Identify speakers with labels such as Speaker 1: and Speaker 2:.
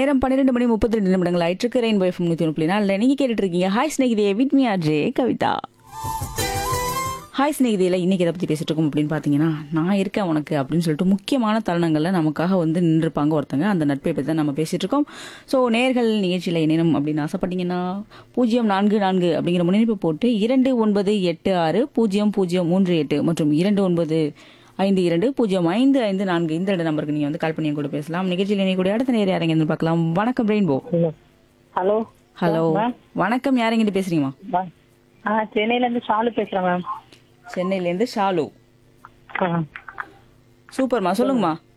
Speaker 1: நேரம் பன்னிரெண்டு மணி முப்பத்தி ரெண்டு நிமிடங்கள் ஆயிற்றுக்கு ரெயின்போ எஃப்எம் நூற்றி ஒன்று புள்ளி நாலில் நீங்கள் கேட்டுட்டு இருக்கீங்க ஹாய் ஸ்நேகிதியே with me RJ Kavitha hi ஸ்நேகிதியில் இன்னைக்கு எதை பற்றி பேசிட்டு இருக்கோம் அப்படின்னு பார்த்தீங்கன்னா நான் இருக்கேன் உனக்கு அப்படின்னு சொல்லிட்டு முக்கியமான தருணங்களில் நமக்காக வந்து நின்றுப்பாங்க ஒருத்தங்க அந்த நட்பை பற்றி தான் நம்ம பேசிட்டு இருக்கோம் ஸோ நேர்கள் நிகழ்ச்சியில் இணையணும் அப்படின்னு ஆசைப்பட்டீங்கன்னா பூஜ்ஜியம் நான்கு நான்கு அப்படிங்கிற முன்னெடுப்பு போட்டு இரண்டு ஒன்பது எட்டு ஆறு பூஜ்ஜியம் பூஜ்ஜியம் மூன்று எட்டு மற்றும் இரண்டு ஒன்பது ஐந்து இரண்டு பூஜ்ஜியம் ஐந்து ஐந்து நான்கு இந்த ரெண்டு நம்பருக்கு நீங்கள் வந்து கால் பண்ணி என் கூட பேசலாம் நிகழ்ச்சியில் இணையக்கூடிய அடுத்த நேரம் யாரைங்க பார்க்கலாம் வணக்கம் ரெயின்போ
Speaker 2: ஹலோ
Speaker 1: ஹலோ
Speaker 2: மேம்
Speaker 1: வணக்கம் யாரைங்கிட்ட பேசுறீங்கம்மா
Speaker 2: மேம் ஆ சென்னையில இருந்து ஷாலு பேசுறேன் மேம்
Speaker 1: சென்னையிலேருந்து ஷாலு
Speaker 2: ஆ
Speaker 1: சூப்பர்மா சொல்லுங்கம்மா